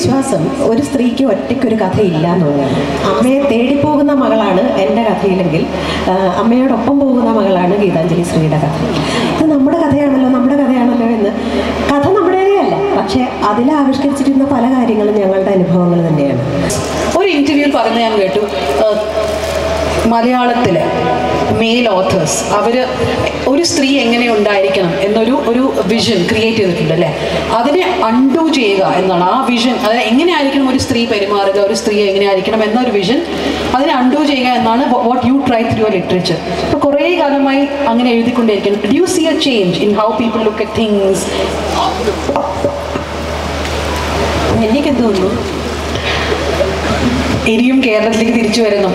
വിശ്വാസം ഒരു സ്ത്രീക്ക് ഒറ്റയ്ക്കൊരു കഥയില്ല എന്നുള്ളതാണ് അമ്മയെ തേടിപ്പോകുന്ന മകളാണ് എൻ്റെ കഥയിലെങ്കിൽ ആ, അമ്മയോടൊപ്പം പോകുന്ന മകളാണ് ഗീതാഞ്ജലി ശ്രീയുടെ കഥ ഇത് നമ്മുടെ കഥയാണല്ലോ നമ്മുടെ കഥയാണല്ലോ എന്ന് കഥ നമ്മുടേതേ അല്ല പക്ഷേ അതിൽ ആവിഷ്കരിച്ചിരുന്ന പല കാര്യങ്ങളും ഞങ്ങളുടെ അനുഭവങ്ങൾ തന്നെയാണ് ഒരു ഇന്റർവ്യൂവിൽ പറഞ്ഞ ഞാൻ കേട്ടു മലയാളത്തിലെ മെയിൽ ഓഥേഴ്സ് അവർ ഒരു സ്ത്രീ എങ്ങനെ ഉണ്ടായിരിക്കണം എന്നൊരു ഒരു വിഷൻ ക്രിയേറ്റ് ചെയ്തിട്ടുണ്ട് അല്ലേ അതിനെ അൺഡു ചെയ്യുക എന്നാണ് ആ വിഷൻ അതായത് എങ്ങനെയായിരിക്കണം ഒരു സ്ത്രീ പെരുമാറുക ഒരു സ്ത്രീ എങ്ങനെയായിരിക്കണം എന്നൊരു വിഷൻ അതിനെ അൺഡു ചെയ്യുക എന്നാണ് what you try through your literature ഇപ്പോൾ കുറേ കാലമായി അങ്ങനെ എഴുതിക്കൊണ്ടിരിക്കുന്നു do you see a change in how people look at things എനിക്ക് തോന്നുന്നു ഇനിയും കേരളത്തിലേക്ക് തിരിച്ചു വരുന്നു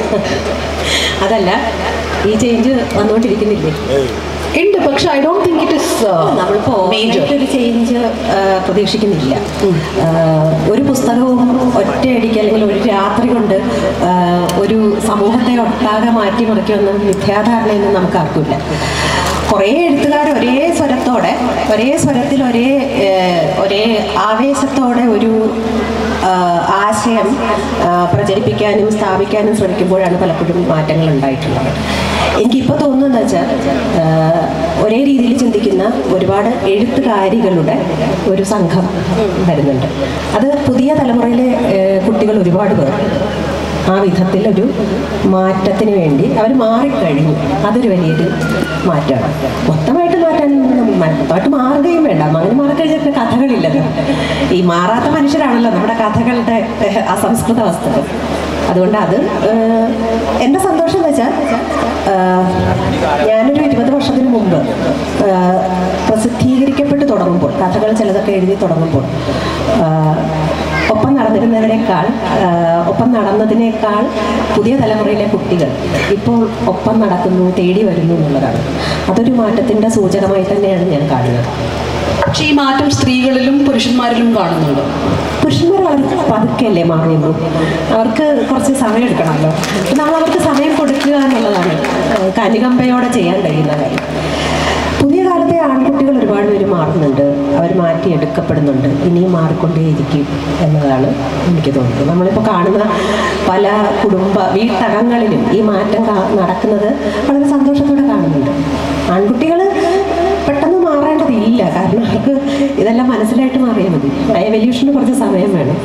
അതല്ല ഈ ചേഞ്ച് വന്നുകൊണ്ടിരിക്കുന്നില്ലേ ഉണ്ട് പക്ഷെ I don't think it is നമ്മളിപ്പോ മേജർ ഒരു ചേഞ്ച് പ്രതീക്ഷിക്കുന്നില്ല ആ, ഒരു പുസ്തകവും ഒറ്റയടിക്ക് അല്ലെങ്കിൽ ഒരു രാത്രി കൊണ്ട് ആ, ഒരു സമൂഹത്തെ ഒട്ടാകെ മാറ്റിമറിക്കുമെന്ന മിഥ്യാധാരണയൊന്നും നമുക്ക് ആർക്കില്ല കുറേ എഴുത്തുകാർ ഒരേ സ്വരത്തോടെ ഒരേ സ്വരത്തിൽ ഒരേ ഏ, ഒരേ ആവേശത്തോടെ ഒരു ആ, ആശയം ആ, പ്രചരിപ്പിക്കാനും സ്ഥാപിക്കാനും ശ്രമിക്കുമ്പോഴാണ് പലപ്പോഴും മാറ്റങ്ങൾ ഉണ്ടായിട്ടുള്ളത് എനിക്കിപ്പോൾ തോന്നുന്നത് വെച്ചാൽ ആ, ഒരേ രീതിയിൽ ചിന്തിക്കുന്ന ഒരുപാട് എഴുത്തുകാരികളുടെ ഒരു സംഘം വരുന്നുണ്ട് അത് പുതിയ തലമുറയിലെ ഏ, കുട്ടികൾ ഒരുപാട് പേർ ആ വിധത്തിലൊരു മാറ്റത്തിന് വേണ്ടി അവർ മാറിക്കഴിഞ്ഞു അതൊരു വലിയൊരു മാറ്റമാണ് മൊത്തമായിട്ട് മാറ്റാൻ മൊത്തമായിട്ട് മാറുകയും വേണ്ട അങ്ങനെ മാറിക്കഴിഞ്ഞാൽ കഥകളില്ലല്ലോ ഈ മാറാത്ത മനുഷ്യരാണല്ലോ നമ്മുടെ കഥകളുടെ ഏഹ്, അസംസ്കൃത വസ്തുക്കൾ അതുകൊണ്ട് അത് ഏഹ്, എൻ്റെ സന്തോഷം എന്ന് വെച്ചാൽ ഏഹ്, ഞാനൊരു ഇരുപത് വർഷത്തിന് മുമ്പ് ഏഹ്, പ്രസിദ്ധീകരിക്കപ്പെട്ട് തുടങ്ങുമ്പോൾ കഥകൾ ചിലതൊക്കെ എഴുതി തുടങ്ങുമ്പോൾ ഏഹ്, ഒപ്പം നടന്നിരുന്നതിനേക്കാൾ ആഹ്, ഒപ്പം നടന്നതിനേക്കാൾ പുതിയ തലമുറയിലെ കുട്ടികൾ ഇപ്പോൾ ഒപ്പം നടക്കുന്നു തേടി വരുന്നു എന്നുള്ളതാണ് അതൊരു മാറ്റത്തിൻ്റെ സൂചകമായി തന്നെയാണ് ഞാൻ കാണുന്നത് പക്ഷേ ഈ മാറ്റം സ്ത്രീകളിലും പുരുഷന്മാരിലും കാണുന്നുണ്ട് പുരുഷന്മാർ വളരെ പതുക്കെയല്ലേ മാറുള്ളൂ അവർക്ക് കുറച്ച് സമയം എടുക്കണമല്ലോ നമ്മൾ അവർക്ക് സമയം കൊടുക്കുക എന്നുള്ളതാണ് ആഹ്, കനികമ്പയോടെ ചെയ്യാൻ കഴിയുന്ന കാര്യം പുതിയ കാലത്തെ ആൺകുട്ടികൾ ഒരുപാട് പേര് മാറുന്നുണ്ട് അവർ മാറ്റിയെടുക്കപ്പെടുന്നുണ്ട് ഇനിയും മാറിക്കൊണ്ടേയിരിക്കും എന്നതാണ് എനിക്ക് തോന്നുന്നത് നമ്മളിപ്പോൾ കാണുന്ന പല കുടുംബ വീട്ടകങ്ങളിലും ഈ മാറ്റം കാ- നടക്കുന്നത് വളരെ സന്തോഷത്തോടെ കാണുന്നുണ്ട് ആൺകുട്ടികൾ പെട്ടെന്ന് മാറേണ്ടതില്ല കാരണം അവർക്ക് ഇതെല്ലാം മനസ്സിലായിട്ട് മാറിയാൽ മതി എവല്യൂഷന് കുറച്ച് സമയം വേണം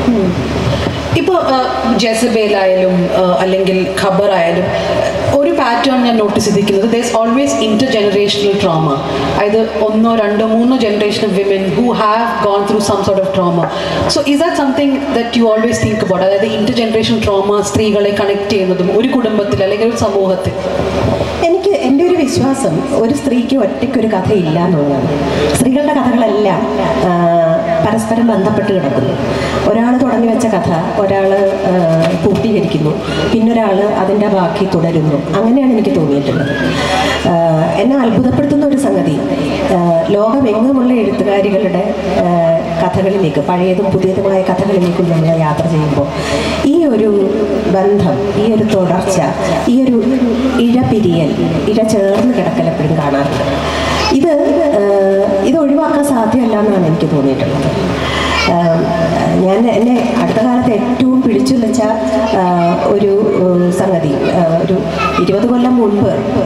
ഇപ്പോൾ ജെസബേലായാലും അല്ലെങ്കിൽ ഖബർ ആയാലും ഒരു പാറ്റേൺ ഞാൻ നോട്ടീസ് ചെയ്തിരിക്കുന്നത് there always intergenerational trauma അതായത് ഒന്നോ രണ്ടോ മൂന്നോ generation of women who have gone through some sort of trauma so is that something that you always think about അതായത് ഇന്റർ ജനറേഷൻ ട്രോമ സ്ത്രീകളെ കണക്ട് ചെയ്യുന്നതും ഒരു കുടുംബത്തിൽ അല്ലെങ്കിൽ ഒരു സമൂഹത്തിൽ എനിക്ക് എൻ്റെ ഒരു വിശ്വാസം ഒരു സ്ത്രീക്ക് ഒറ്റയ്ക്കൊരു കഥയില്ല എന്നുള്ളതാണ് സ്ത്രീകളുടെ കഥകളെല്ലാം ആ, പരസ്പരം ബന്ധപ്പെട്ട് കിടക്കുന്നു ഒരാൾ തുടങ്ങി വെച്ച കഥ ഒരാൾ പൂർത്തീകരിക്കുന്നു പിന്നൊരാൾ അതിൻ്റെ ബാക്കി തുടരുന്നു അങ്ങനെയാണ് എനിക്ക് തോന്നിയിട്ടുള്ളത് ആ, എന്നെ അത്ഭുതപ്പെടുത്തുന്ന ഒരു സംഗതി ആ, ലോകമെങ്ങുമുള്ള എഴുത്തുകാരികളുടെ ആ, കഥകളിലേക്ക് പഴയതും പുതിയതുമായ കഥകളിലേക്കും നമ്മൾ യാത്ര ചെയ്യുമ്പോൾ ഈ ഒരു ബന്ധം ഈ ഒരു തുടർച്ച ഈ ഒരു ഇഴപിരിയൽ ഇഴ ചേർന്ന് കിടക്കൽ എപ്പോഴും കാണാറുണ്ട് ഇത് ഏഹ്, ഇത് ഒഴിവാക്കാൻ സാധ്യമല്ല എന്നാണ് എനിക്ക് തോന്നിയിട്ടുള്ളത് ഏഹ്, ഞാൻ എന്നെ അടുത്ത കാലത്ത് ഏറ്റവും പിടിച്ചു വെച്ച ഏഹ്, ഒരു ഏഹ്, സംഗതി ഏഹ്, ഒരു ഇരുപത് കൊല്ലം മുൻപ്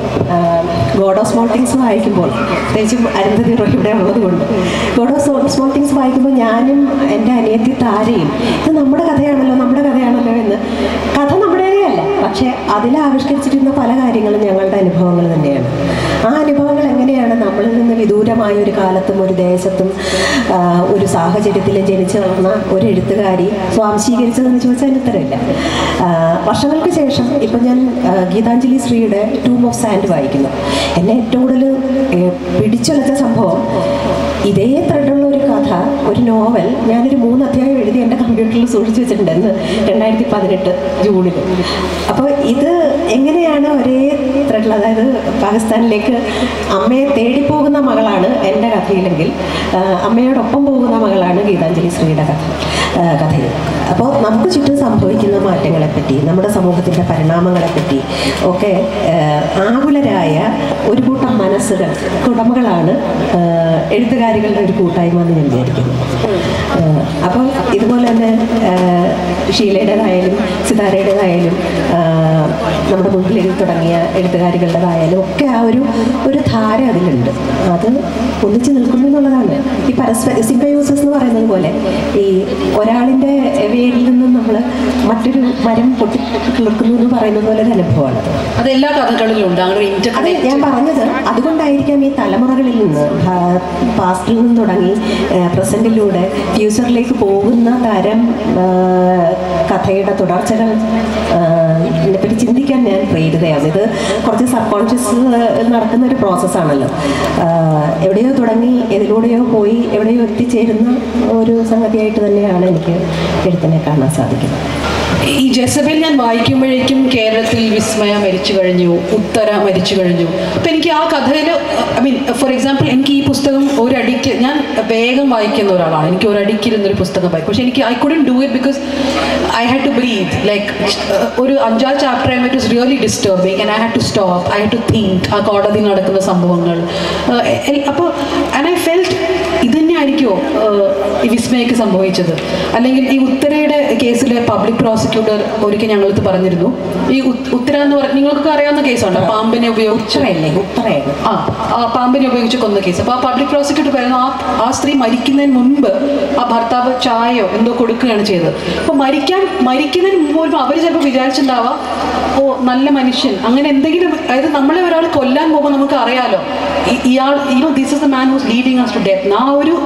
ഗോഡ് ഓഫ് സ്മോൾ തിങ്സ് വായിക്കുമ്പോൾ പ്രത്യേകിച്ചും അരുന്ധതി റോയ് ഇവിടെ ഉള്ളതുകൊണ്ട് ഗോഡ് ഓഫ് സ്മോൾ തിങ്സ് വായിക്കുമ്പോൾ ഞാനും എൻ്റെ അനിയത്തി താരയും ഇത് നമ്മുടെ കഥയാണല്ലോ നമ്മുടെ കഥയാണല്ലോ എന്ന് കഥ നമ്മുടേതേ അല്ല പക്ഷേ അതിൽ ആവിഷ്കരിച്ചിരുന്ന പല കാര്യങ്ങളും ഞങ്ങളുടെ അനുഭവങ്ങൾ തന്നെയാണ് ആ അനുഭവങ്ങൾ എങ്ങനെയാണ് നമ്മളിൽ നിന്ന് വിദൂരമായ ഒരു കാലത്തും ഒരു ദേശത്തും ആ, ഒരു സാഹചര്യത്തിലും ജനിച്ചു വളർന്ന ഒരു എഴുത്തുകാരി സ്വാംശീകരിച്ചതെന്ന് ചോദിച്ചാൽ അതിന് ഉത്തരമില്ല ആ, വർഷങ്ങൾക്ക് ശേഷം ഇപ്പം ഞാൻ ആ, ഗീതാഞ്ജലി ശ്രീയുടെ ടൂം ഓഫ് സാൻഡ് വായിക്കുന്നു എന്നെ ഏറ്റവും കൂടുതൽ ഏ, പിടിച്ചുലച്ച സംഭവം ഇതേ ത്രെഡുള്ള ഒരു കഥ ഒരു നോവൽ ഞാനൊരു മൂന്ന് അധ്യായം എഴുതി എൻ്റെ കമ്പ്യൂട്ടറിൽ സൂക്ഷിച്ചു വെച്ചിട്ടുണ്ട് എന്ന് രണ്ടായിരത്തി പതിനെട്ട് ജൂണിൽ അപ്പോൾ ഇത് എങ്ങനെയാണ് ഒരേ ത്രെഡിൽ അതായത് പാകിസ്ഥാനിലേക്ക് അമ്മയെ തേടിപ്പോകുന്ന മകളാണ് എൻ്റെ കഥയിലെങ്കിൽ ആ, അമ്മയോടൊപ്പം പോകുന്ന മകളാണ് ഗീതാഞ്ജലി ശ്രീയുടെ കഥ ആ, കഥയിൽ അപ്പോൾ നമുക്ക് ചുറ്റും സംഭവിക്കുന്ന മാറ്റങ്ങളെപ്പറ്റി നമ്മുടെ സമൂഹത്തിൻ്റെ പരിണാമങ്ങളെപ്പറ്റി ഒക്കെ ആ, ആകുലരായ ഒരു കൂട്ടം മനസ്സുകൾ ഉടമകളാണ് ആ, എഴുത്തുകാരികളുടെ ഒരു കൂട്ടായ്മ എന്ന് ഞാൻ വിചാരിക്കുന്നു ആ, അപ്പോൾ ഇതുപോലെ തന്നെ ആ, ഷീലയുടേതായാലും സിതാരയുടേതായാലും ആ, നമ്മുടെ മുമ്പിൽ എഴുതി തുടങ്ങിയ എഴുത്തുകാരികളുടേതായാലും ഒക്കെ ആ ഒരു ഒരു ധാര അതിലുണ്ട് അത് ഒന്നിച്ച് നിൽക്കുന്നു എന്നുള്ളതാണ് ഈ പരസ്പര സിംബയോസിസ് എന്ന് പറയുന്നത് പോലെ ഈ ഒരാളിൻ്റെ വേരിൽ നിന്നും നമ്മൾ മറ്റൊരു മരം പൊട്ടി കിളിർക്കുന്നു എന്ന് പറയുന്നത് പോലെ ഒരു അനുഭവമാണ് അത് എല്ലാ കഥകളിലും ഉണ്ട് അങ്ങനെ അത് ഇന്റർകണക്ട് ഞാൻ പറഞ്ഞത് അതുകൊണ്ടായിരിക്കാം ഈ തലമുറകളിൽ നിന്ന് പാസ്റ്റിൽ നിന്ന് തുടങ്ങി പ്രസന്റിലൂടെ ഫ്യൂച്ചറിലേക്ക് പോകുന്ന തരം ആ, കഥയുടെ തുടർച്ചകൾ ആ, ഇതിനെപ്പറ്റി ചിന്തിക്കാൻ ഞാൻ പ്രേരിതയാണ് ഇത് കുറച്ച് സബ് കോൺഷ്യസ് നടക്കുന്ന ഒരു പ്രോസസ്സാണല്ലോ എവിടെയോ തുടങ്ങി എതിലൂടെയോ പോയി എവിടെയോ എത്തിച്ചേരുന്ന ഒരു സംഗതിയായിട്ട് തന്നെയാണ് എനിക്ക് എഴുത്തിനെ കാണാൻ സാധിക്കുന്നത് ഈ ജെസബേൽ ഞാൻ വായിക്കുമ്പോഴേക്കും കേരളത്തിൽ വിസ്മയ മരിച്ചു കഴിഞ്ഞു ഉത്തര മരിച്ചു കഴിഞ്ഞു അപ്പം എനിക്ക് ആ കഥയിൽ ഐ മീൻ ഫോർ എക്സാമ്പിൾ എനിക്ക് ഈ പുസ്തകം ഒരടിക്ക് ഞാൻ വേഗം വായിക്കുന്ന ഒരാളാണ് എനിക്ക് ഒരടിക്കിരുന്നൊരു പുസ്തകം വായിക്കും പക്ഷേ എനിക്ക് I couldn't do it because I had to breathe like ഒരു അഞ്ചാറ് ചാപ്റ്റർ ആകുമ്പോൾ it is really disturbing and I had to stop I had to think ആ കോടതിയിൽ നടക്കുന്ന സംഭവങ്ങൾ അപ്പോൾ ആൻഡ് ഐ ഫെൽറ്റ് ഇത് തന്നെ ആയിരിക്കുമോ ഈ വിസ്മയക്ക് സംഭവിച്ചത് അല്ലെങ്കിൽ ഈ ഉത്തരയുടെ കേസിലെ പബ്ലിക് പ്രോസിക്യൂട്ടർ ഒരിക്കൽ ഞങ്ങളടുത്ത് പറഞ്ഞിരുന്നു ഈ ഉത്- ഉത്തര എന്ന് പറഞ്ഞ നിങ്ങൾക്ക് അറിയാവുന്ന കേസുണ്ട് പാമ്പിനെ ഉപയോഗിച്ച് ഉത്തരയല്ലേ ഉത്തരയാണ് ആ ആ പാമ്പിനെ ഉപയോഗിച്ച് കൊന്ന കേസ് അപ്പോൾ ആ പബ്ലിക് പ്രോസിക്യൂട്ടർ പറയുന്നു ആ ആ സ്ത്രീ മരിക്കുന്നതിന് മുൻപ് ആ ഭർത്താവ് ചായയോ എന്തോ കൊടുക്കുകയാണ് ചെയ്തത് അപ്പോൾ മരിക്കാൻ മരിക്കുന്നതിന് മുമ്പ് പോലും അവർ ചിലപ്പോൾ വിചാരിച്ചിട്ടുണ്ടാവാം ഓ നല്ല മനുഷ്യൻ അങ്ങനെ എന്തെങ്കിലും അതായത് നമ്മളെ ഒരാൾ കൊല്ലാൻ പോകുമ്പോൾ നമുക്ക് അറിയാലോ ഈ- ഇയാൾ you know this is the man who's leading us to death ആ ഒരു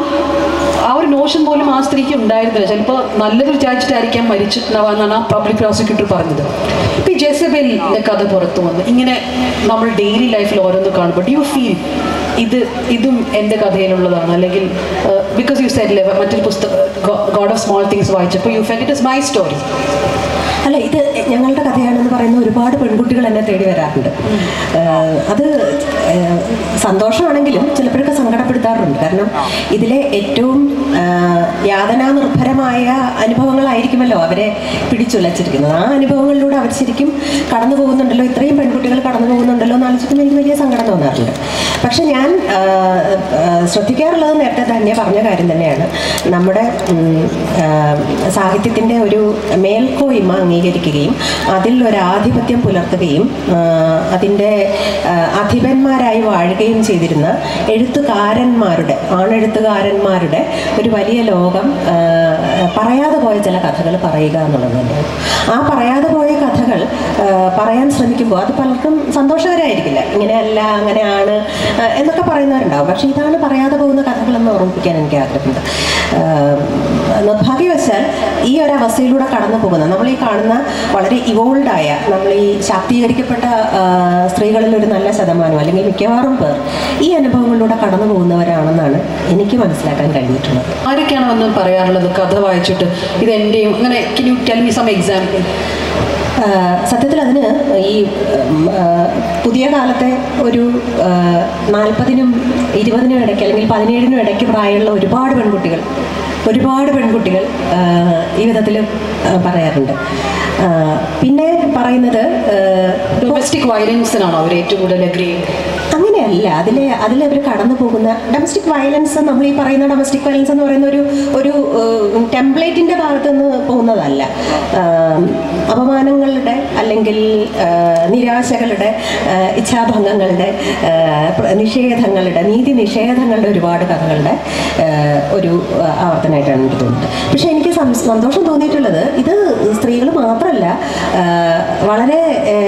ആ ഒരു നോഷൻ പോലും ആ സ്ത്രീക്ക് ഉണ്ടായിരുന്നില്ല ചിലപ്പോൾ നല്ലത് വിചാരിച്ചിട്ടായിരിക്കാം മരിച്ചിട്ടുണ്ടാവാന്നാണ് ആ പബ്ലിക് പ്രോസിക്യൂട്ടർ പറഞ്ഞത് ഇപ്പം ഈ ജെസബെലിൻ്റെ കഥ പുറത്തു വന്നു ഇങ്ങനെ നമ്മൾ ഡെയിലി ലൈഫിൽ ഓരോന്ന് കാണുമ്പോൾ ഡു യു ഫീൽ ഇത് ഇതും എൻ്റെ കഥയിലുള്ളതാണ് അല്ലെങ്കിൽ ബിക്കോസ് യു സെറ്റ് മറ്റൊരു പുസ്തകം ഗോഡ് ഓഫ് സ്മോൾ തിങ്സ് വായിച്ചപ്പോൾ you felt it is my story അല്ല ഇത് ഞങ്ങളുടെ കഥയാണെന്ന് പറയുന്ന ഒരുപാട് പെൺകുട്ടികൾ എന്നെ തേടി വരാറുണ്ട് ഏഹ് അത് ഏഹ് സന്തോഷമാണെങ്കിലും ചിലപ്പോഴൊക്കെ സങ്കടപ്പെടുത്താറുണ്ട് കാരണം ഇതിലെ ഏറ്റവും ഏഹ് യാതനാ നിർഭരമായ അനുഭവങ്ങളായിരിക്കുമല്ലോ അവരെ പിടിച്ചുലച്ചിരിക്കുന്നത് ആ അനുഭവങ്ങളിലൂടെ അവർ ശരിക്കും കടന്നു പോകുന്നുണ്ടല്ലോ ഇത്രയും പെൺകുട്ടികൾ കടന്നു പോകുന്നുണ്ടല്ലോ എന്ന് ആലോചിക്കുമ്പോൾ എനിക്ക് വലിയ സങ്കടം തോന്നാറുണ്ട് പക്ഷെ ഞാൻ ഏഹ്, ഏഹ്, ശ്രദ്ധിക്കാറുള്ളത് നേരത്തെ തന്നെ പറഞ്ഞ കാര്യം തന്നെയാണ് നമ്മുടെ സാഹിത്യത്തിൻ്റെ ഒരു മേൽക്കോയ്മ അംഗീകരിക്കുകയും അതിൽ ഒരു ആധിപത്യം പുലർത്തുകയും അതിൻ്റെ അധിപന്മാരായി വാഴുകയും ചെയ്തിരുന്ന എഴുത്തുകാരന്മാരുടെ ആണെഴുത്തുകാരന്മാരുടെ ഒരു വലിയ ലോകം ആ, പറയാതെ പോയ ചില കഥകൾ പറയുക എന്നുള്ളത് തന്നെയാണ് ആ പറയാതെ പോയ കഥകൾ ആ, പറയാൻ ശ്രമിക്കുമ്പോൾ അത് പലർക്കും സന്തോഷകരമായിരിക്കില്ല ഇങ്ങനെയല്ല അങ്ങനെയാണ് ആ, എന്നൊക്കെ പറയുന്നവരുണ്ടാവും പക്ഷേ ഇതാണ് പറയാതെ പോകുന്ന കഥകളെന്ന് ഓർമ്മിപ്പിക്കാൻ എനിക്ക് ആഗ്രഹമുണ്ട് ആ, നിർഭാഗ്യവശാൽ ഈ ഒരു അവസ്ഥയിലൂടെ കടന്നു പോകുന്ന നമ്മൾ ഈ കാണുന്ന വളരെ ഇവോൾഡായ നമ്മൾ ഈ ശാക്തീകരിക്കപ്പെട്ട ആ, സ്ത്രീകളിൽ ഒരു നല്ല ശതമാനം അല്ലെങ്കിൽ മിക്കവാറും പേർ ഈ അനുഭവങ്ങളിലൂടെ കടന്നു പോകുന്നവരാണെന്നാണ് എനിക്ക് മനസ്സിലാക്കാൻ കഴിഞ്ഞിട്ടുള്ളത് ആരൊക്കെയാണ് വന്ന് പറയാറുള്ളത് കഥ വായിച്ചിട്ട് ഇത് എൻ്റെയും അങ്ങനെ can you tell me some example ആ, സത്യത്തിൽ അതിന് ഈ ഉം, ആ, പുതിയ കാലത്തെ ഒരു നാൽപ്പതിനും ഇരുപതിനും ഇടയ്ക്ക് അല്ലെങ്കിൽ പതിനേഴിനും ഇടയ്ക്ക് പ്രായമുള്ള ഒരുപാട് പെൺകുട്ടികൾ ഒരുപാട് പെൺകുട്ടികൾ ആ, ഈ വിധത്തിൽ ആ, പറയാറുണ്ട് ആ, പിന്നെ പറയുന്നത് ആ, ഡൊമസ്റ്റിക് വയലൻസിനാണോ അവർ ഏറ്റവും കൂടുതൽ അഗ്രി അങ്ങനെയല്ല അതിൽ അതിൽ അവർ കടന്നു പോകുന്ന ഡൊമസ്റ്റിക് വയലൻസ് നമ്മൾ ഈ പറയുന്ന ഡൊമസ്റ്റിക് വയലൻസ് എന്ന് പറയുന്ന ഒരു ഒരു ടെംപ്ലേറ്റിൻ്റെ ഭാഗത്ത് നിന്ന് പോകുന്നതല്ല ആം, അപമാനങ്ങളുടെ അല്ലെങ്കിൽ ആ, നിരാശകളുടെ ആ, ഇച്ഛാഭംഗങ്ങളുടെ ആ, പ്ര- നിഷേധങ്ങളുടെ നീതി നിഷേധങ്ങളുടെ ഒരുപാട് കഥകളുടെ ആ, ഒരു ആ, ആവർത്തനമായിട്ടാണ് എനിക്ക് തോന്നുന്നത് പക്ഷേ എനിക്ക് സം- സന്തോഷം തോന്നിയിട്ടുള്ളത് ഇത് സ്ത്രീകൾ മാത്രമല്ല ആ, വളരെ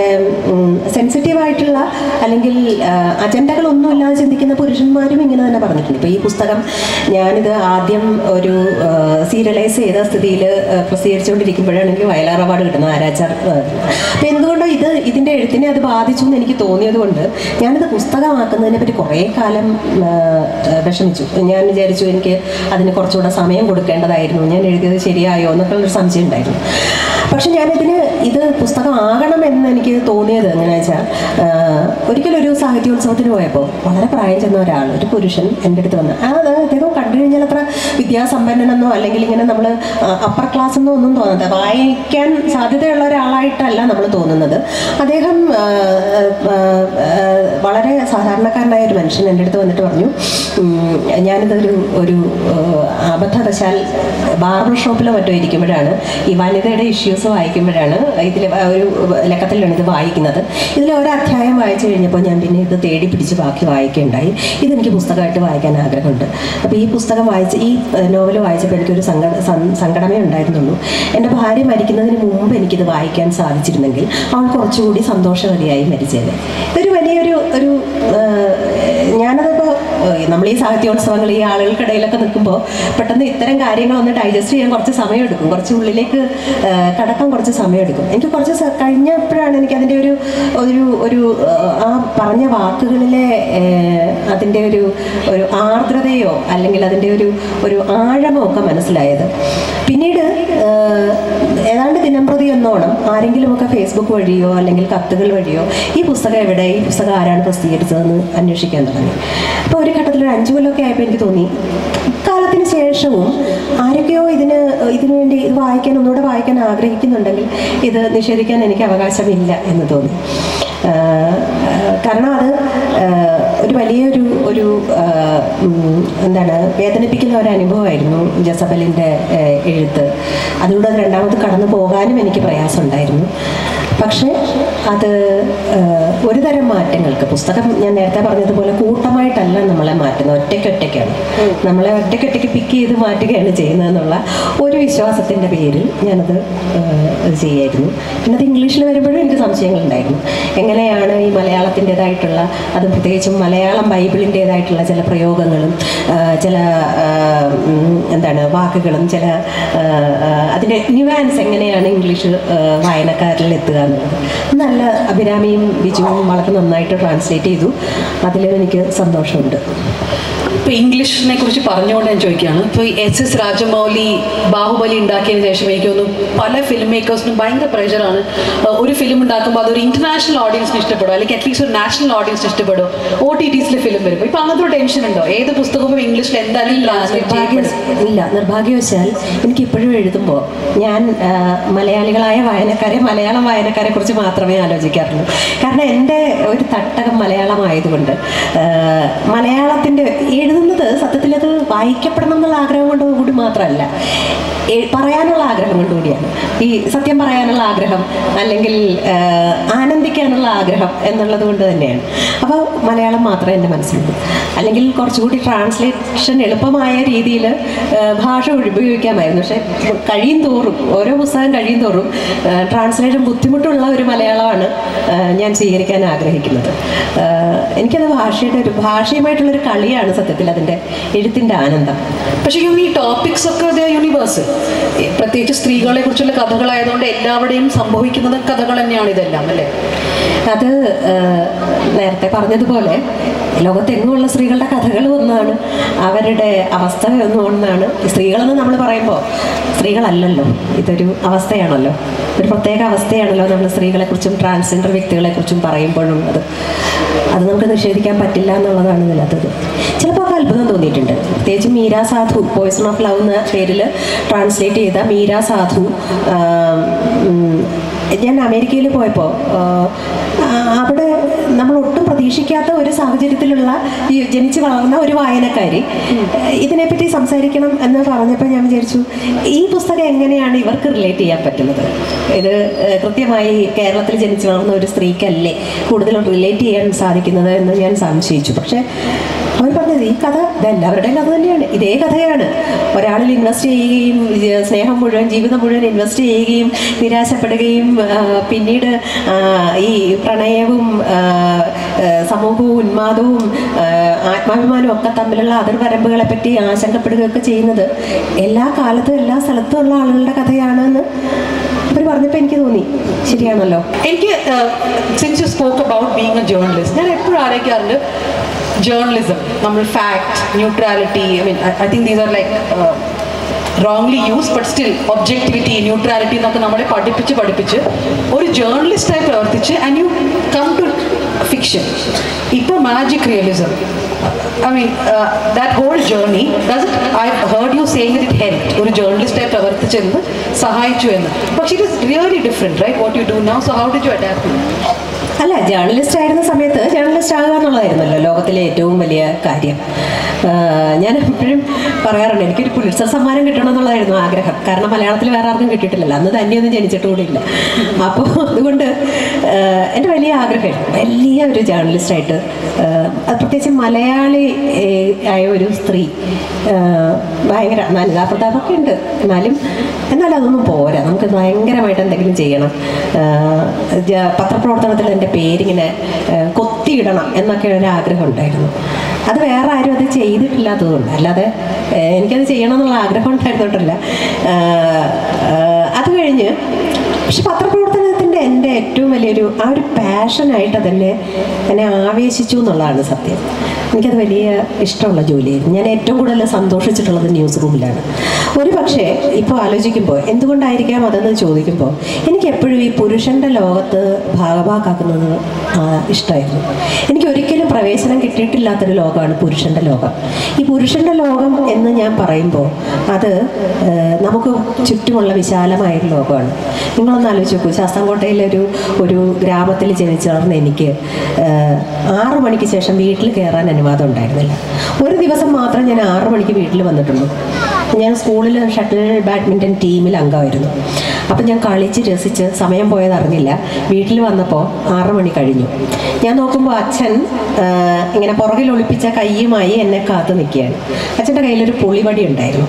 സെൻസിറ്റീവായിട്ടുള്ള അല്ലെങ്കിൽ ആ, അജണ്ടകളൊന്നുമില്ലാതെ ചിന്തിക്കുന്ന പുരുഷന്മാരും ഇങ്ങനെ തന്നെ പറഞ്ഞിട്ടുണ്ട് ഇപ്പോൾ ഈ പുസ്തകം ഞാനിത് ആദ്യം ഒരു സീരിയലൈസ് ചെയ്ത സ്ഥിതിയിൽ പ്രസിദ്ധീകരിച്ചുകൊണ്ടിരിക്കുമ്പോഴാണ് എനിക്ക് വയലാർ അവാർഡ് കിട്ടുന്നത് ആരാച്ചാർ അപ്പോൾ എന്തുകൊണ്ടോ ഇത് ഇതിൻ്റെ എഴുത്തിനെ അത് ബാധിച്ചു എന്ന് എനിക്ക് തോന്നിയത് കൊണ്ട് ഞാനിത് പുസ്തകമാക്കുന്നതിനെ പറ്റി കുറേ കാലം ആ, വിഷമിച്ചു ഞാൻ വിചാരിച്ചു എനിക്ക് അതിന് കുറച്ചുകൂടെ സമയം കൊടുക്കേണ്ടതായിരുന്നു ഞാൻ എഴുതിയത് ശരിയായോ എന്നൊക്കെ ഉള്ളൊരു സംശയം ഉണ്ടായിരുന്നു പക്ഷെ ഞാനിതിന് ഇത് പുസ്തകമാകണം എന്ന് എനിക്ക് തോന്നിയത് എങ്ങനെയാ വെച്ചാൽ ഒരിക്കലൊരു സാഹിത്യോത്സവത്തിന് പോയപ്പോൾ വളരെ പ്രായം ചെന്ന ഒരാൾ ഒരു പുരുഷൻ എൻ്റെ അടുത്ത് വന്ന് ആ അത് അദ്ദേഹം കണ്ടു കഴിഞ്ഞാൽ അത്ര വിദ്യാസമ്പന്നനെന്നോ അല്ലെങ്കിൽ ഇങ്ങനെ നമ്മൾ അപ്പർ ക്ലാസ് എന്നോ ഒന്നും തോന്നാത്ത വായിക്കാൻ സാധ്യതയുള്ള ഒരാളായിട്ടല്ല നമ്മൾ തോന്നുന്നത് അദ്ദേഹം ആ, ആ, ആ, വളരെ സാധാരണക്കാരനായ ഒരു മനുഷ്യൻ എൻ്റെ അടുത്ത് വന്നിട്ട് പറഞ്ഞു ഉം, ഞാനിതൊരു ഒരു ആ, അബദ്ധവശാൽ ബാർബർ ഷോപ്പിലോ മറ്റോ ഇരിക്കുമ്പോഴാണ് ഈ വനിതയുടെ ഇഷ്യൂസ് വായിക്കുമ്പോഴാണ് ഇതിൽ ഒരു ലക്കത്തിലാണ് ഇത് വായിക്കുന്നത് ഇതിൽ ഒരു അധ്യായം വായിച്ചു കഴിഞ്ഞപ്പോൾ ഞാൻ പിന്നെ ഇത് തേടി പിടിച്ച് ബാക്കി വായിക്കുകയുണ്ടായി ഇതെനിക്ക് പുസ്തകമായിട്ട് വായിക്കാൻ ആഗ്രഹമുണ്ട് അപ്പോൾ ഈ പുസ്തകം വായിച്ച് ഈ നോവൽ വായിച്ചപ്പോൾ എനിക്കൊരു സങ്കട സം- സങ്കടമേ ഉണ്ടായിരുന്നുള്ളൂ എൻ്റെ ഭാര്യ മരിക്കുന്നതിന് മുമ്പ് എനിക്കിത് വായിക്കാൻ സാധിച്ചിരുന്നെങ്കിൽ അവൾ കുറച്ചുകൂടി സന്തോഷവതിയായി മരിച്ചേനെ ഇതൊരു വലിയൊരു ഒരു ആ, ഞാനതിപ്പോൾ നമ്മൾ ഈ സാഹിത്യോത്സവങ്ങൾ ഈ ആളുകൾക്കിടയിലൊക്കെ നിൽക്കുമ്പോൾ പെട്ടെന്ന് ഇത്തരം കാര്യങ്ങളൊന്ന് ഡൈജസ്റ്റ് ചെയ്യാൻ കുറച്ച് സമയമെടുക്കും കുറച്ച് ഉള്ളിലേക്ക് ആ, കടക്കാൻ കുറച്ച് സമയമെടുക്കും എനിക്ക് കുറച്ച് സ- കഴിഞ്ഞപ്പോഴാണ് എനിക്ക് അതിൻ്റെ ഒരു ഒരു ഒരു ആ, ആ പറഞ്ഞ വാക്കുകളിലെ ഏ, അതിൻ്റെ ഒരു ഒരു ആർദ്രതയോ അല്ലെങ്കിൽ അതിൻ്റെ ഒരു ഒരു ആഴമോ ഒക്കെ മനസ്സിലായത് പിന്നീട് ആ, ഏതാണ്ട് ദിനംപ്രതി എന്നോണം ആരെങ്കിലുമൊക്കെ ഫേസ്ബുക്ക് വഴിയോ അല്ലെങ്കിൽ കത്തുകൾ വഴിയോ ഈ പുസ്തകം എവിടെ ഈ പുസ്തകം ആരാണ് പ്രസിദ്ധീകരിച്ചതെന്ന് അന്വേഷിക്കാൻ തുടങ്ങി അപ്പോൾ ഒരു ഘട്ടത്തിൽ ഒരു അഞ്ചു കൊല്ലമൊക്കെ ആയപ്പോൾ എനിക്ക് തോന്നി കാലത്തിന് ശേഷവും ആരൊക്കെയോ ഇതിന് ഇതിനു വേണ്ടി ഇത് വായിക്കാൻ ഒന്നുകൂടെ വായിക്കാൻ ആഗ്രഹിക്കുന്നുണ്ടെങ്കിൽ ഇത് നിഷേധിക്കാൻ എനിക്ക് അവകാശമില്ല എന്ന് തോന്നി ആഹ് കാരണം അത് ആഹ് ഒരു വലിയൊരു ഒരു ആഹ് ഉം, എന്താണ് വേദനിപ്പിക്കുന്ന ഒരു അനുഭവമായിരുന്നു ജസബലിൻ്റെ ആഹ് എഴുത്ത് അതിലൂടെ അത് രണ്ടാമത് കടന്നു പോകാനും എനിക്ക് പ്രയാസമുണ്ടായിരുന്നു പക്ഷേ അത് ആഹ് ഒരു തരം മാറ്റങ്ങൾക്ക് പുസ്തകം ഞാൻ നേരത്തെ പറഞ്ഞതുപോലെ കൂട്ടമായിട്ടല്ല നമ്മളെ മാറ്റുന്നത് ഒറ്റയ്ക്കൊറ്റയ്ക്കാണ് നമ്മളെ ഒറ്റയ്ക്കൊറ്റയ്ക്ക് പിക്ക് ചെയ്ത് മാറ്റുകയാണ് ചെയ്യുന്നതെന്നുള്ള ഒരു വിശ്വാസത്തിൻ്റെ പേരിൽ ഞാനത് ആഹ് ഇത് ചെയ്യായിരുന്നു പിന്നെ അത് ഇംഗ്ലീഷിൽ വരുമ്പോഴും എനിക്ക് സംശയങ്ങളുണ്ടായിരുന്നു എങ്ങനെയാണ് ഈ മലയാളത്തിൻ്റെതായിട്ടുള്ള അത് പ്രത്യേകിച്ചും മലയാളം ബൈബിളിൻ്റെതായിട്ടുള്ള ചില പ്രയോഗങ്ങളും ആഹ് ചില ആഹ് ഉം, എന്താണ് വാക്കുകളും ചില ആഹ് ആഹ് അതിൻ്റെ ന്യൂവാൻസ് എങ്ങനെയാണ് ഇംഗ്ലീഷ് ആഹ് വായനക്കാരിൽ എത്തുക എന്നുള്ളത് നല്ല അഭിരാമിയും ബിജുവും വളരെ നന്നായിട്ട് ട്രാൻസ്ലേറ്റ് ചെയ്തു അതിലും എനിക്ക് സന്തോഷമുണ്ട് ഇപ്പൊ ഇംഗ്ലീഷിനെ കുറിച്ച് പറഞ്ഞുകൊണ്ട് ഞാൻ ചോദിക്കുകയാണ് ഇപ്പോൾ ഈ എസ് എസ് രാജമൗലി ബാഹുബലി ഉണ്ടാക്കിയതിന് ശേഷം എനിക്ക് തോന്നുന്നു പല ഫിലിം മേക്കേഴ്സിനും ഭയങ്കര പ്രഷറാണ് ഒരു ഫിലിം ഉണ്ടാക്കുമ്പോൾ അതൊരു ഇന്റർനാഷണൽ ഓഡിയൻസിന് ഇഷ്ടപ്പെടും അല്ലെങ്കിൽ അറ്റ്ലീസ്റ്റ് ഒരു നാഷണൽ ഓഡിയൻസിന് ഇഷ്ടപ്പെടും ഒ ടി ടിസിലെ ഫിലിം വരുമ്പോൾ ഇപ്പൊ അങ്ങനത്തെ ഒരു ടെൻഷൻ ഉണ്ടോ ഏത് പുസ്തകവും ഇംഗ്ലീഷിൽ എന്തായാലും ട്രാൻസ്ലേറ്റ് നിർഭാഗ്യ ചെയ്യപ്പെടും ഇല്ല നിർഭാഗ്യവശാൽ എനിക്ക് ഇപ്പോഴും എഴുതുമ്പോൾ ഞാൻ ആ, മലയാളികളായ വായനക്കാരെ മലയാളം വായനക്കാരെ കുറിച്ച് മാത്രമേ ആലോചിക്കാറുള്ളൂ കാരണം എൻ്റെ ഒരു തട്ടകം മലയാളമായതുകൊണ്ട് ആ, മലയാളത്തിൻ്റെ എഴുതുന്നത് സത്യത്തിൽ അത് വായിക്കപ്പെടണം എന്നുള്ള ആഗ്രഹം കൊണ്ട് കൂടി മാത്രമല്ല എ- പറയാനുള്ള ആഗ്രഹം കൊണ്ട് കൂടിയാണ് ഈ സത്യം പറയാനുള്ള ആഗ്രഹം അല്ലെങ്കിൽ ആ, ആനന്ദിക്കാനുള്ള ആഗ്രഹം എന്നുള്ളത് കൊണ്ട് തന്നെയാണ് അപ്പോൾ മലയാളം മാത്രമേ എൻ്റെ മനസ്സിലുള്ളൂ അല്ലെങ്കിൽ കുറച്ചുകൂടി ട്രാൻസ്ലേഷൻ എളുപ്പമായ രീതിയിൽ ഭാഷ ഉപയോഗിക്കാമായിരുന്നു പക്ഷേ കഴിയും തോറും ഓരോ പുസ്തകം കഴിയും തോറും ട്രാൻസ്ലേഷൻ ബുദ്ധിമുട്ടുള്ള ഒരു മലയാളമാണ് ആ, ഞാൻ സ്വീകരിക്കാൻ ആഗ്രഹിക്കുന്നത് ആ, എനിക്കത് ഭാഷയുടെ ഒരു ഭാഷയുമായിട്ടുള്ളൊരു കളിയാണ് സത്യത്തിൽ അതിൻ്റെ എഴുത്തിൻ്റെ ആനന്ദം പക്ഷേ ഈ ടോപ്പിക്സ് ഒക്കെ യൂണിവേഴ്സ് പ്രത്യേകിച്ച് സ്ത്രീകളെ കുറിച്ചുള്ള കഥകളായതുകൊണ്ട് എല്ലാവരുടെയും സംഭവിക്കുന്നത് കഥകൾ തന്നെയാണ് ഇതെല്ലാം അല്ലേ അത് ആ, നേരത്തെ പറഞ്ഞതുപോലെ ലോകത്തെങ്ങുമുള്ള സ്ത്രീകളുടെ കഥകൾ ഒന്നാണ് അവരുടെ അവസ്ഥ ഒന്നും ഒന്നാണ് ഈ സ്ത്രീകളെന്ന് നമ്മൾ പറയുമ്പോൾ സ്ത്രീകളല്ലല്ലോ ഇതൊരു അവസ്ഥയാണല്ലോ ഒരു പ്രത്യേക അവസ്ഥയാണല്ലോ നമ്മൾ സ്ത്രീകളെക്കുറിച്ചും ട്രാൻസ്ജെൻഡർ വ്യക്തികളെക്കുറിച്ചും പറയുമ്പോഴുള്ളത് അത് നമുക്ക് നിഷേധിക്കാൻ പറ്റില്ല എന്നുള്ളതാണ് ഇതിനകത്തത് ചിലപ്പോൾ ഒക്കെ അത്ഭുതം തോന്നിയിട്ടുണ്ട് പ്രത്യേകിച്ച് മീര സാധു പോയ്സൺ ഓഫ് ലവ് എന്ന പേരിൽ ട്രാൻസ്ലേറ്റ് ചെയ്ത മീര സാധു ആ, ഉം, ഞാൻ അമേരിക്കയിൽ പോയപ്പോൾ അവിടെ നമ്മൾ ഒട്ടും പ്രതീക്ഷിക്കാത്ത ഒരു സാഹചര്യത്തിലുള്ള ഈ ജനിച്ച് വളർന്ന ഒരു വായനക്കാരി ഇതിനെപ്പറ്റി സംസാരിക്കണം എന്ന് പറഞ്ഞപ്പോൾ ഞാൻ വിചാരിച്ചു ഈ പുസ്തകം എങ്ങനെയാണ് ഇവർക്ക് റിലേറ്റ് ചെയ്യാൻ പറ്റുന്നത് ഇത് ഏഹ്, കൃത്യമായി കേരളത്തിൽ ജനിച്ച് വളർന്ന ഒരു സ്ത്രീക്കല്ലേ കൂടുതലും റിലേറ്റ് ചെയ്യാൻ സാധിക്കുന്നത് എന്ന് ഞാൻ സംശയിച്ചു പക്ഷേ അവർ പറഞ്ഞത് ഈ കഥ ഇതെല്ലാവരുടെയും കഥ തന്നെയാണ് ഇതേ കഥയാണ് ഒരാളിൽ ഇൻവെസ്റ്റ് ചെയ്യുകയും ഏർ സ്നേഹം മുഴുവൻ ജീവിതം മുഴുവൻ ഇൻവെസ്റ്റ് ചെയ്യുകയും നിരാശപ്പെടുകയും ആ, പിന്നീട് ആ, ഈ പ്രണയവും ആ, ആ, സമൂഹവും ഉന്മാദവും ആ, ആത്മാഭിമാനവും ഒക്കെ തമ്മിലുള്ള അതിർവരമ്പുകളെ പറ്റി ആശങ്കപ്പെടുകയൊക്കെ ചെയ്യുന്നത് എല്ലാ കാലത്തും എല്ലാ സ്ഥലത്തും ഉള്ള ആളുകളുടെ കഥയാണെന്ന് അവർ പറഞ്ഞപ്പോൾ എനിക്ക് തോന്നി ശരിയാണല്ലോ എനിക്ക് since you spoke about being a journalist ഞാൻ എപ്പോഴും ആലോചിക്കാറുണ്ട് ജേർണലിസം നമ്മൾ fact neutrality I mean I think these are like wrongly use but still objectivity neutrality എന്നൊക്കെ നമ്മളെ പഠിപ്പിച്ച് പഠിപ്പിച്ച് ഒരു ജേർണലിസ്റ്റായി പ്രവർത്തിച്ച് and you come to fiction ഇപ്പോൾ magic realism I mean that whole journey does it I heard you saying it help ഒരു ജേർണലിസ്റ്റായി പ്രവർത്തിച്ചെന്ന് സഹായിച്ചു എന്ന് പക്ഷേ it is really different right what you do now so how did you adapt അല്ല journalist ആയിരുന്ന സമയത്ത് ജേർണലിസ്റ്റ് ആകുക എന്നുള്ളതായിരുന്നല്ലോ ലോകത്തിലെ ഏറ്റവും വലിയ കാര്യം ആഹ് ഞാൻ എപ്പോഴും പറയാറുണ്ട് എനിക്കൊരു പുലിത്സർ സമ്മാനം കിട്ടണം എന്നുള്ളതായിരുന്നു ആഗ്രഹം കാരണം മലയാളത്തിൽ വേറെ ആർക്കും കിട്ടിയിട്ടില്ലല്ലോ അന്ന് തന്നെയൊന്നും ജനിച്ചിട്ട് കൂടിയില്ല അപ്പോൾ അതുകൊണ്ട് ആഹ് എൻ്റെ വലിയ ആഗ്രഹമായിരുന്നു വലിയ ഒരു ജേർണലിസ്റ്റായിട്ട് അത് പ്രത്യേകിച്ച് മലയാളി ഏഹ്, ആയ ഒരു സ്ത്രീ ആഹ്, ഭയങ്കര അനിതാ പ്രതാപൊക്കെ ഉണ്ട് എന്നാലും എന്നാലും അതൊന്നും പോരാ നമുക്ക് ഭയങ്കരമായിട്ട് എന്തെങ്കിലും ചെയ്യണം ആഹ് ജ- പത്രപ്രവർത്തനത്തിൽ എൻ്റെ പേരിങ്ങനെ ആഹ് കൊത്തിയിടണം എന്നൊക്കെ ഒരു ആഗ്രഹം ഉണ്ടായിരുന്നു അത് വേറെ ആരും അത് ചെയ്തിട്ടില്ലാത്തതുകൊണ്ട് അല്ലാതെ ആഹ് എനിക്കത് ചെയ്യണം എന്നുള്ള ആഗ്രഹം ഉണ്ടായിരുന്നിട്ടില്ല ആഹ് ആഹ് അത് കഴിഞ്ഞ് പക്ഷെ പത്രപ്രവർത്തനത്തിൻ്റെ എൻ്റെ ഏറ്റവും വലിയൊരു ആ ഒരു പാഷനായിട്ട് അതെന്നെ എന്നെ ആവേശിച്ചു എന്നുള്ളതാണ് സത്യം എനിക്കത് വലിയ ഇഷ്ടമുള്ള ജോലിയായിരുന്നു ഞാൻ ഏറ്റവും കൂടുതൽ സന്തോഷിച്ചിട്ടുള്ളത് ന്യൂസ് റൂമിലാണ് ഒരു പക്ഷേ ഇപ്പോൾ ആലോചിക്കുമ്പോൾ എന്തുകൊണ്ടായിരിക്കാം അതെന്ന് ചോദിക്കുമ്പോൾ എനിക്ക് എപ്പോഴും ഈ പുരുഷൻ്റെ ലോകത്ത് ഭാഗഭാക്കാക്കുന്നത് ഇഷ്ടമായിരുന്നു എനിക്ക് ഒരിക്കലും പ്രവേശനം കിട്ടിയിട്ടില്ലാത്തൊരു ലോകമാണ് പുരുഷൻ്റെ ലോകം ഈ പുരുഷൻ്റെ ലോകം എന്ന് ഞാൻ പറയുമ്പോൾ അത് ഏഹ്, നമുക്ക് ചുറ്റുമുള്ള വിശാലമായൊരു ലോകമാണ് നിങ്ങളൊന്ന് ആലോചിച്ച് നോക്കൂ ശാസ്താംകോട്ടയിലെ ഒരു ഒരു ഗ്രാമത്തിൽ ജനിച്ചു വളർന്ന എനിക്ക് ഏഹ്, ആറ് മണിക്ക് ശേഷം വീട്ടിൽ കയറാൻ അനുവാദം ഉണ്ടായിരുന്നില്ല ഒരു ദിവസം മാത്രം ഞാൻ ആറ് മണിക്ക് വീട്ടിൽ വന്നിട്ടുള്ളൂ ഞാൻ സ്കൂളിൽ ഷട്ടിൽ ബാഡ്മിൻ്റൺ ടീമിൽ അംഗമായിരുന്നു അപ്പം ഞാൻ കളിച്ച് രസിച്ച് സമയം പോയത് അറിഞ്ഞില്ല വീട്ടിൽ വന്നപ്പോൾ ആറ് മണി കഴിഞ്ഞു ഞാൻ നോക്കുമ്പോൾ അച്ഛൻ ആ, ഇങ്ങനെ പുറകിൽ ഒളിപ്പിച്ച കയ്യുമായി എന്നെ കാത്തു നിൽക്കുകയാണ് അച്ഛൻ്റെ കയ്യിലൊരു പുളിവടി ഉണ്ടായിരുന്നു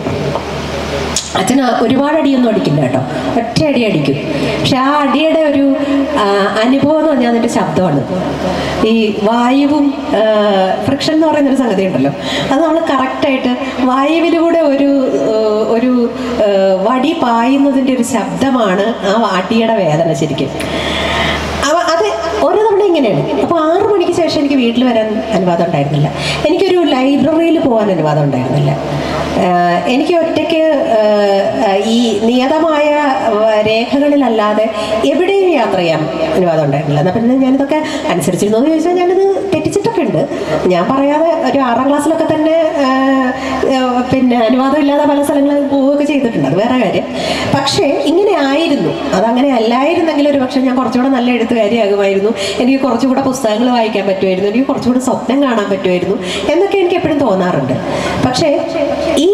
അച്ഛൻ ആ ഒരുപാട് അടിയൊന്നും അടിക്കില്ല കേട്ടോ ഒറ്റ അടി അടിക്കും പക്ഷെ ആ അടിയുടെ ഒരു ആ, അനുഭവം എന്ന് പറഞ്ഞാൽ അതിൻ്റെ ശബ്ദമാണ് ഈ വായുവും ഫ്രിക്ഷൻ എന്ന് പറയുന്നൊരു സംഗതി ഉണ്ടല്ലോ അത് നമ്മൾ കറക്റ്റായിട്ട് വായുവിലൂടെ ഒരു ആ, ഒരു ആ, വടി പായുന്നതിൻ്റെ ഒരു ശബ്ദമാണ് ആ അടിയുടെ വേദന ശരിക്കും അവ അത് ഓരോ തവണ ഇങ്ങനെയാണ് അപ്പോൾ ആറു മണിക്ക് ശേഷം എനിക്ക് വീട്ടിൽ വരാൻ അനുവാദം ഉണ്ടായിരുന്നില്ല എനിക്കൊരു ലൈബ്രറിയിൽ പോകാൻ അനുവാദം ഉണ്ടായിരുന്നില്ല ആഹ് എനിക്ക് ഒറ്റയ്ക്ക് ആഹ് ഈ നിയതമായ ആഹ് രേഖകളിലല്ലാതെ എവിടെയും യാത്ര ചെയ്യാൻ അനുവാദം ഉണ്ടായിരുന്നില്ല എന്നാൽ പിന്നെ ഞാനിതൊക്കെ അനുസരിച്ചിരുന്നു എന്ന് ചോദിച്ചാൽ ഞാനിത് തെറ്റിച്ചിട്ടൊക്കെ ഉണ്ട് ഞാൻ പറയാതെ ഒരു ആറാം ക്ലാസ്സിലൊക്കെ തന്നെ ആഹ് ആഹ് പിന്നെ അനുവാദം ഇല്ലാതെ പല സ്ഥലങ്ങളിൽ പോവുകയൊക്കെ ചെയ്തിട്ടുണ്ട് അത് വേറെ കാര്യം പക്ഷേ ഇങ്ങനെ ആയിരുന്നു അതങ്ങനെ അല്ലായിരുന്നെങ്കിൽ ഒരു പക്ഷേ ഞാൻ കുറച്ചുകൂടെ നല്ല എഴുത്തുകാരിയാകുമായിരുന്നു എനിക്ക് കുറച്ചുകൂടെ പുസ്തകങ്ങൾ വായിക്കാൻ പറ്റുമായിരുന്നു എനിക്ക് കുറച്ചുകൂടെ സ്വപ്നം കാണാൻ പറ്റുമായിരുന്നു എന്നൊക്കെ എനിക്ക് എപ്പോഴും തോന്നാറുണ്ട് പക്ഷേ ഈ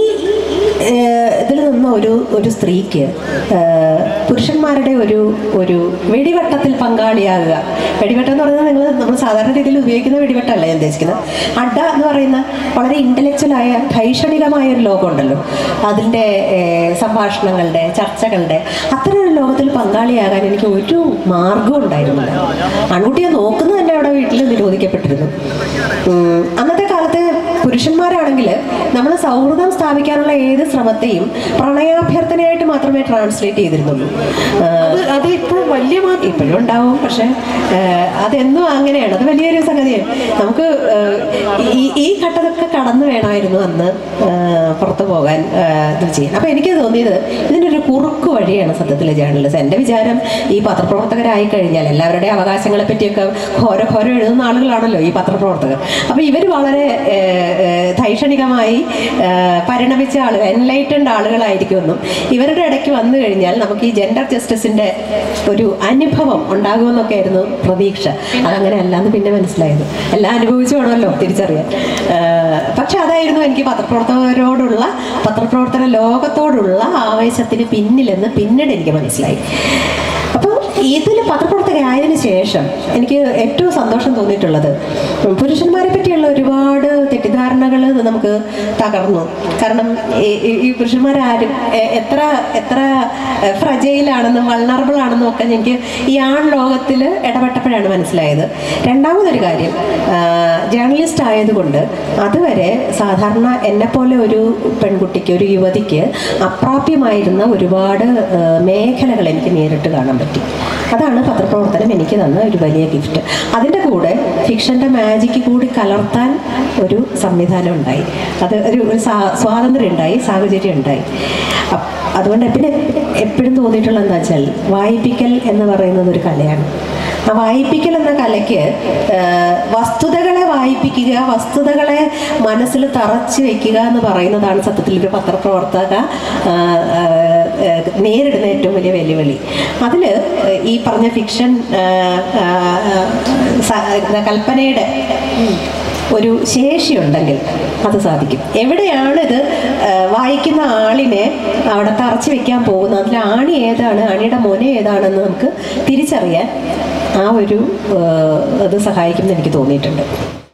ഏഹ്, ഇതിൽ നിന്ന് ഒരു ഒരു സ്ത്രീക്ക് ഏഹ്, പുരുഷന്മാരുടെ ഒരു ഒരു വെടിവട്ടത്തിൽ പങ്കാളിയാകുക വെടിവട്ടം എന്ന് പറയുന്നത് നിങ്ങൾ നമ്മൾ സാധാരണ രീതിയിൽ ഉപയോഗിക്കുന്ന വെടിവട്ടമല്ല ഞാൻ ഉദ്ദേശിക്കുന്നത് അഡ എന്ന് പറയുന്ന വളരെ ഇൻ്റലക്ച്വലായ ധൈഷണികമായ ഒരു ലോകമുണ്ടല്ലോ അതിൻ്റെ ഏഹ്, സംഭാഷണങ്ങളുടെ ചർച്ചകളുടെ അത്തരം ഒരു ലോകത്തിൽ പങ്കാളിയാകാൻ എനിക്ക് ഒരു മാർഗവും ഉണ്ടായിരുന്നില്ല ആൺകുട്ടിയെ നോക്കുന്നത് തന്നെ അവിടെ വീട്ടിൽ നിരോധിക്കപ്പെട്ടിരുന്നു ഉം, അന്നത്തെ കാലത്ത് പുരുഷന്മാരാണെങ്കിൽ നമ്മൾ സൗഹൃദം സ്ഥാപിക്കാനുള്ള ഏത് ശ്രമത്തെയും പ്രണയാഭ്യർത്ഥനയായിട്ട് മാത്രമേ ട്രാൻസ്ലേറ്റ് ചെയ്തിരുന്നുള്ളൂ ആഹ്, അത് അത് ഇപ്പോഴും വലിയ മാറ്റം ഇപ്പോഴും ഉണ്ടാവും പക്ഷെ ഏഹ്, അതെന്നും അങ്ങനെയാണ് അത് വലിയൊരു സംഗതിയാണ് നമുക്ക് ഏഹ്, ഈ ഈ ഘട്ടമൊക്കെ കടന്നു വേണമായിരുന്നു അന്ന് ഏഹ്, പുറത്തു പോകാൻ ഏഹ്, ഇത് ചെയ്യാൻ അപ്പോൾ എനിക്ക് തോന്നിയത് ഇതിനൊരു കുറുക്ക് വഴിയാണ് സത്യത്തിലെ ജേർണലിസം എൻ്റെ വിചാരം ഈ പത്രപ്രവർത്തകരായി കഴിഞ്ഞാൽ എല്ലാവരുടെയും അവകാശങ്ങളെ പറ്റിയൊക്കെ ഘോര ഘോരം എഴുതുന്ന ആളുകളാണല്ലോ ഈ പത്രപ്രവർത്തകർ അപ്പോൾ ഇവർ വളരെ ഏഹ്, ഏഹ്, ധൈഷണികമായി ഏഹ്, പരിണമിച്ച ആളുകൾ എൻലൈറ്റൻഡ് ആളുകളായിരിക്കുമെന്നും ഇവരുടെ ഇടയ്ക്ക് വന്നു കഴിഞ്ഞാൽ നമുക്ക് ഈ ജെൻഡർ ജസ്റ്റിസിന്റെ ഒരു അനുഭവം ഉണ്ടാകുമെന്നൊക്കെ ആയിരുന്നു പ്രതീക്ഷ അതങ്ങനെ അല്ലാന്ന് പിന്നെ മനസ്സിലായത് എല്ലാം അനുഭവിച്ചു വേണമല്ലോ തിരിച്ചറിയാൻ ഏഹ്, പക്ഷെ അതായിരുന്നു എനിക്ക് പത്രപ്രവർത്തകരോടുള്ള പത്രപ്രവർത്തന ലോകത്തോടുള്ള ആവേശത്തിന് പിന്നിലെന്ന് പിന്നീട് എനിക്ക് മനസ്സിലായി അപ്പോൾ ഇതിൽ പത്രപ്രവർത്തകയായതിനു ശേഷം എനിക്ക് ഏറ്റവും സന്തോഷം തോന്നിയിട്ടുള്ളത് പുരുഷന്മാരെ പറ്റിയുള്ള ഒരുപാട് തെറ്റിദ്ധാരണകൾ നമുക്ക് തകർന്നു കാരണം ഈ- ഈ- ഈ പുരുഷന്മാരാരും എ- എത്ര എത്ര ഫ്രജയിലാണെന്നും വൾണറബിൾ ആണെന്നും ഒക്കെ എനിക്ക് ഈ ആൺ ലോകത്തിൽ ഇടപെട്ടപ്പോഴാണ് മനസ്സിലായത് രണ്ടാമതൊരു കാര്യം ജേർണലിസ്റ്റ് ആയതുകൊണ്ട് അതുവരെ സാധാരണ എന്നെപ്പോലെ ഒരു പെൺകുട്ടിക്ക് ഒരു യുവതിക്ക് അപ്രാപ്യമായിരുന്ന ഒരുപാട് ആ, മേഖലകൾ എനിക്ക് നേരിട്ട് കാണാൻ പറ്റി അതാണ് പത്രപ്രവർത്തനം എനിക്ക് എനിക്ക് തന്ന ഒരു വലിയ ഗിഫ്റ്റ് അതിൻ്റെ കൂടെ ഫിക്ഷൻ്റെ മാജിക്ക് കൂടി കലർത്താൻ ഒരു സംവിധാനം ഉണ്ടായി അത് ഒരു ഒരു സാ- സ്വാതന്ത്ര്യം ഉണ്ടായി സാഹചര്യം ഉണ്ടായി അപ്പ് അതുകൊണ്ട് പിന്നെ എപ്പോഴും തോന്നിയിട്ടുള്ള എന്താ വെച്ചാൽ വായിപ്പിക്കൽ എന്ന് പറയുന്നത് ഒരു കലയാണ് ആ വായിപ്പിക്കൽ എന്ന കലയ്ക്ക് ആ, വസ്തുതകളെ വായിപ്പിക്കുക വസ്തുതകളെ മനസ്സിൽ തറച്ചു വെക്കുക എന്ന് പറയുന്നതാണ് സത്യത്തിൽ ഒരു പത്രപ്രവർത്തക ആ, ആ, ആ, നേരിടുന്ന ഏറ്റവും വലിയ വെല്ലുവിളി അതിൽ ഈ പറഞ്ഞ ഫിക്ഷൻ ആ, ആ, സ- എന്താ, കൽപ്പനയുടെ ഒരു ശേഷിയുണ്ടെങ്കിൽ അത് സാധിക്കും എവിടെയാണിത് ആ, വായിക്കുന്ന ആളിനെ അവിടെ തറച്ചു വെക്കാൻ പോകുന്നത് അതിൽ ആണി ഏതാണ് ആണിയുടെ മൊന ഏതാണെന്ന് നമുക്ക് തിരിച്ചറിയാൻ ആ ഒരു ആ, ഇത് സഹായിക്കുമെന്ന് എനിക്ക് തോന്നിയിട്ടുണ്ട്